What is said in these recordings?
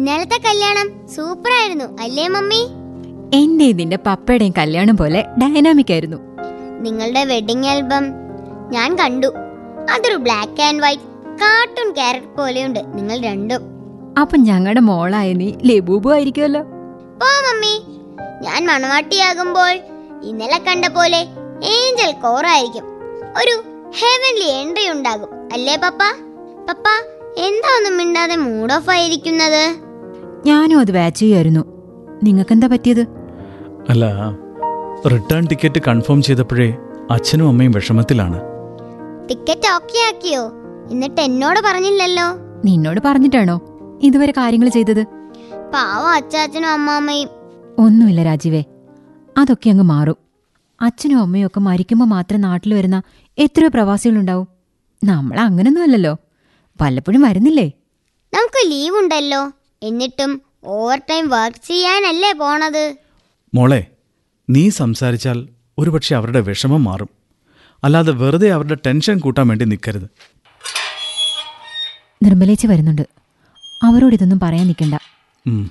ഇന്നലത്തെ കല്യാണം സൂപ്പറായിരുന്നു അല്ലേ മമ്മി എന്റെ നിന്റെ പപ്പയുടെയും കല്യാണം പോലെ ഡൈനാമിക് ആയിരുന്നു നിങ്ങളുടെ വെഡിങ് ആൽബം ഞാൻ കണ്ടു അതൊരു black and white cartoon character പോലെയുണ്ട് നിങ്ങൾ രണ്ടും അപ്പൊ ഞങ്ങളുടെ മോളായ നീ ലബൂബു ആയിരിക്കുമല്ലോ പോ മമ്മി ഞാൻ മണവാട്ടിയാകുമ്പോൾ ഇന്നലെ കണ്ട പോലെ ഏഞ്ചൽ കോറായിരിക്കും ഒരു ഹെവൻലി എൻട്രി ഉണ്ടാകും അല്ലേ പപ്പ പപ്പ എന്താ ഒന്നും മിണ്ടാതെ മൂഡ് ഓഫ് ആയിരിക്കുന്നത് ഞാനും അത് വാച്ച് ചെയ്യായിരുന്നു നിങ്ങൾക്കെന്താ പറ്റിയത് അല്ല റിട്ടേൺ ടിക്കറ്റ് കൺഫേം ചെയ്തപ്പോഴേ അച്ഛനും അമ്മയും വിഷമത്തിലാണ് ടിക്കറ്റ് ഓക്കെ ആക്കിയോ എന്നിട്ട് എന്നോട് പറഞ്ഞില്ലല്ലോ നിന്നോട് പറഞ്ഞിട്ടാണോ ഇതുവരെ കാര്യങ്ങൾ ചെയ്തത് പാവം അച്ചാച്ചനും അമ്മാമ്മയും ഒന്നുമില്ല രാജീവേ അതൊക്കെ അങ്ങ് മാറും അച്ഛനും അമ്മയും ഒക്കെ മരിക്കുമ്പോൾ മാത്രം നാട്ടിൽ വരുന്ന എത്രയോ പ്രവാസികളുണ്ടാവും നമ്മൾ അങ്ങനൊന്നും അല്ലല്ലോ വല്ലപ്പോഴും വരുന്നില്ലേ നമുക്ക് ലീവ് ഉണ്ടല്ലോ എന്നിട്ടും ഓവർ ടൈം വർക്ക് ചെയ്യാനല്ലേ പോണത് മോളെ നീ സംസാരിച്ചാൽ ഒരുപക്ഷെ അവരുടെ വിഷമം മാറും അല്ലാതെ വെറുതെ അവരുടെ ടെൻഷൻ കൂട്ടാൻ വേണ്ടി നിൽക്കരുത് നിർമ്മലേച്ചി വരുന്നുണ്ട് അവരോട് ഇതൊന്നും പറയാൻ നിൽക്കണ്ട ഉം.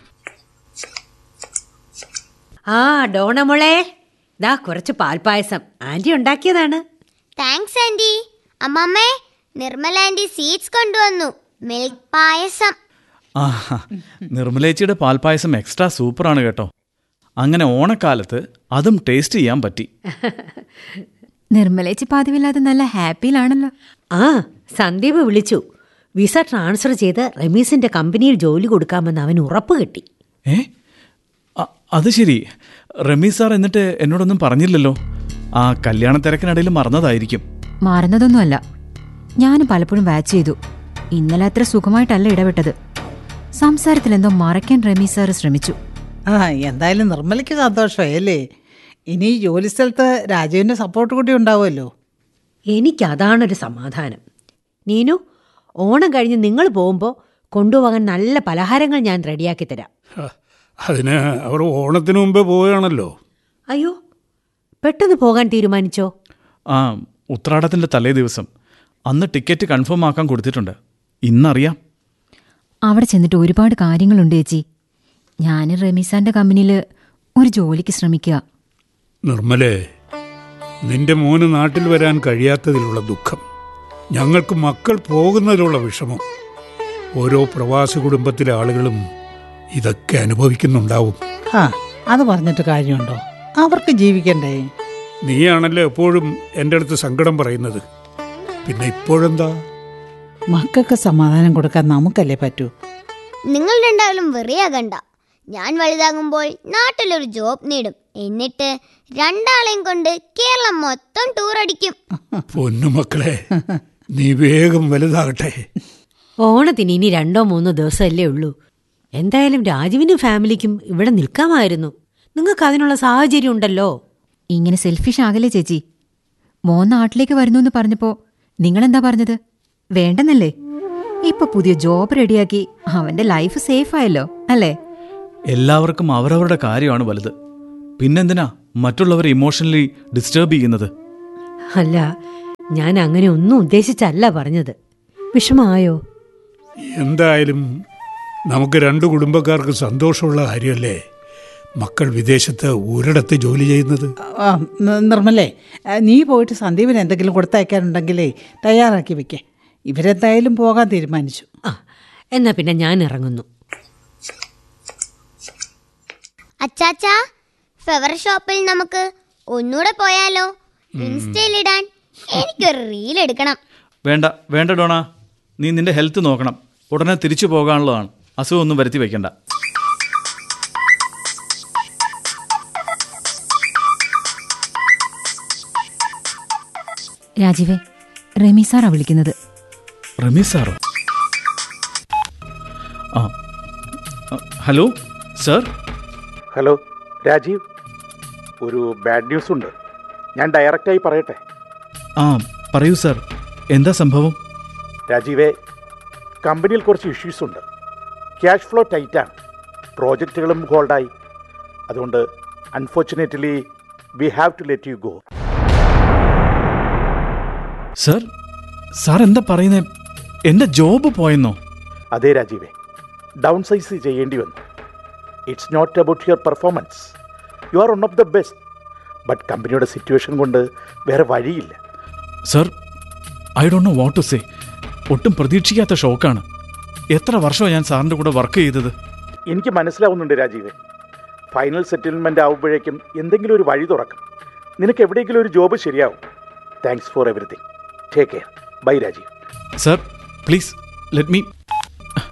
ആ ഡോണമോളെ ദാ കുറച്ച് പാൽപ്പായസം ആന്റി ഉണ്ടാക്കിയതാണ് താങ്ക്സ് ആന്റി അമ്മമ്മേ നിർമ്മല ആന്റി സീഡ്സ് കൊണ്ടുവന്നു മിൽക്ക് പായസം ആ നിർമ്മലേച്ചിയുടെ പാൽപ്പായസം എക്സ്ട്രാ സൂപ്പറാണ് കേട്ടോ അങ്ങനെ ഓണക്കാലത്ത് അതും ടേസ്റ്റ് ചെയ്യാൻ പറ്റി നിർമ്മലേച്ചി പതിവില്ലാതെ നല്ല ഹാപ്പിയിലാണല്ലോ ആ സന്ദീപ് വിളിച്ചു വിസ ട്രാൻസ്ഫർ ചെയ്ത് റമീസിന്റെ കമ്പനിയിൽ ജോലി കൊടുക്കാമെന്ന് അവൻ ഉറപ്പ് കിട്ടി ഏ അ- അത് ശരി റമീ സാർ എന്നിട്ട് എന്നോടൊന്നും പറഞ്ഞില്ലല്ലോ ആ കല്യാണ തിരക്കിനിടയിൽ മറന്നതായിരിക്കും മാറുന്നതൊന്നുമല്ല ഞാൻ പലപ്പോഴും വാച്ച് ചെയ്തു ഇന്നലെ അത്ര സുഖമായിട്ടല്ല ഇടപെട്ടത് സംസാരത്തിൽ എന്തോ മറയ്ക്കാൻ റമീ സാർ ശ്രമിച്ചു ആ എന്തായാലും നിർമ്മലയ്ക്ക് സന്തോഷമായി അല്ലേ ഇനി ഈ ജോലി സ്ഥലത്ത് രാജുവിൻ്റെ സപ്പോർട്ട് കൂടി ഉണ്ടാവുമല്ലോ എനിക്കതാണൊരു സമാധാനം നീനു ഓണം കഴിഞ്ഞ് നിങ്ങൾ പോകുമ്പോൾ കൊണ്ടുപോകാൻ നല്ല പലഹാരങ്ങൾ ഞാൻ റെഡിയാക്കി തരാം ഹ, അതിന് അവർ ഓണത്തിന് മുമ്പേ പോവുകയാണല്ലോ അയ്യോ പെട്ടെന്ന് പോകാൻ തീരുമാനിച്ചോ ആ ഉത്രാടത്തിന്റെ തലേ ദിവസം അന്ന് ടിക്കറ്റ് കൺഫേം ആക്കാൻ കൊടുത്തിട്ടുണ്ട് ഇന്നറിയാം അവിടെ ചെന്നിട്ട് ഒരുപാട് കാര്യങ്ങളുണ്ട് ചേച്ചി ഞാൻ റമീസാന്റെ കമ്പനിയിൽ ഒരു ജോലിക്ക് ശ്രമിക്കുക നിർമ്മലേ നിന്റെ മോന് നാട്ടിൽ വരാൻ കഴിയാത്തതിലുള്ള ദുഃഖം ഞങ്ങൾക്ക് മക്കൾ പോകുന്നതിലുള്ള വിഷമം ഓരോ പ്രവാസി കുടുംബത്തിലെ ആളുകളും ഇതൊക്കെ അനുഭവിക്കുന്നുണ്ടാവും ആ അത് പറഞ്ഞിട്ട് കാര്യമുണ്ടോ അവർക്ക് ജീവിക്കണ്ടേ നീയാണല്ലോ എപ്പോഴും എൻ്റെ അടുത്ത് സങ്കടം പറയുന്നത് പിന്നെ ഇപ്പോഴെന്താ മക്കൾക്ക് സമാധാനം കൊടുക്കാൻ നമുക്കല്ലേ പറ്റൂ നിങ്ങൾ രണ്ടാളും വെറിയാകണ്ട ഞാൻ വലുതാകുമ്പോൾ നാട്ടിലൊരു ജോബ് നേടും എന്നിട്ട് രണ്ടാളെയും കൊണ്ട് കേരളം മൊത്തം ടൂർ അടിക്കും പൊന്നുമക്കളെ നീ വേഗം വലുതാകട്ടെ ഓണത്തിന് ഇനി രണ്ടോ മൂന്നോ ദിവസമല്ലേ ഉള്ളൂ എന്തായാലും രാജുവിനും ഫാമിലിക്കും ഇവിടെ നിൽക്കാമായിരുന്നു നിങ്ങൾക്ക് അതിനുള്ള സാഹചര്യം ഉണ്ടല്ലോ ഇങ്ങനെ സെൽഫിഷ് ആകല്ലേ ചേച്ചി മോൻ നാട്ടിലേക്ക് വരുന്നു എന്ന് പറഞ്ഞപ്പോ നിങ്ങളെന്താ പറഞ്ഞത് വേണ്ടെന്നല്ലേ ഇപ്പൊ പുതിയ ജോബ് റെഡിയാക്കി അവന്റെ ലൈഫ് സേഫ് ആയല്ലോ അല്ലേ എല്ലാവർക്കും അവരവരുടെ കാര്യമാണ് വലുത് പിന്നെന്തിനാ മറ്റുള്ളവരെ ഇമോഷണലി ഡിസ്റ്റർബ് ചെയ്യുന്നത് അല്ല ഞാൻ അങ്ങനെ ഒന്നും ഉദ്ദേശിച്ചല്ല പറഞ്ഞത് വിഷമായോ എന്തായാലും നമുക്ക് രണ്ട് കുടുംബക്കാർക്ക് സന്തോഷമുള്ള കാര്യമല്ലേ മക്കൾ വിദേശത്ത് ഒരിടത്ത് ജോലി ചെയ്യുന്നത് ആ, ന- നിർമ്മലേ ആ, നീ പോയിട്ട് സന്ദീപിന് എന്തെങ്കിലും കൊടുത്തയക്കാനുണ്ടെങ്കിലേ തയ്യാറാക്കി വെക്കേ ഇവരെന്തായാലും പോകാൻ തീരുമാനിച്ചു ആ എന്നാ പിന്നെ ഞാൻ ഇറങ്ങുന്നു അച്ചാച്ചാ ഫ്ലവർ ഷോപ്പിൽ നമുക്ക് ഒന്നുകൂടെ പോയാലോ ഇൻസ്റ്റയിലിടാൻ എനിക്കൊരു റീൽ എടുക്കണം വേണ്ട വേണ്ട ഡോണ നീ നിന്റെ ഹെൽത്ത് നോക്കണം ഉടനെ തിരിച്ചു പോകാനുള്ളതാണ് അസുഖമൊന്നും വരുത്തി വെക്കണ്ട രാജീവേ റമീ സാറാ വിളിക്കുന്നത് റമീസ് സാറോ ആ ആ, ഹലോ സർ ഹലോ രാജീവ് ഒരു ബാഡ് ന്യൂസ് ഉണ്ട് ഞാൻ ഡയറക്റ്റായി പറയട്ടെ ആ പറയൂ സർ എന്താ സംഭവം രാജീവേ കമ്പനിയിൽ കുറച്ച് ഇഷ്യൂസ് ഉണ്ട് ക്യാഷ് ഫ്ലോ ടൈറ്റാണ് പ്രോജക്റ്റുകളും ഹോൾഡായി അതുകൊണ്ട് unfortunately we have to let you go sir sir എന്താ പറയുന്നേ എന്റെ ജോബ് പോയെന്നോ അതെ രാജീവേ ഡൗൺ സൈസ് ചെയ്യേണ്ടി വന്നു it's not about your performance you are one of the best but കമ്പനിയുടെ സിറ്റുവേഷൻ കൊണ്ട് വേറെ വഴിയില്ല sir I don't know what to say ഒട്ടും പ്രതീക്ഷിക്കാത്ത ഷോക്കാണ് എത്ര വർഷമാണ് ഞാൻ സാറിൻ്റെ കൂടെ വർക്ക് ചെയ്തത് എനിക്ക് മനസ്സിലാവുന്നുണ്ട് രാജീവ് ഫൈനൽ സെറ്റിൽമെൻ്റ് ആവുമ്പോഴേക്കും എന്തെങ്കിലും ഒരു വഴി തുറക്കും നിനക്ക് എവിടെയെങ്കിലും ഒരു ജോബ് ശരിയാവും thanks for everything take care bye Rajeev sir please let me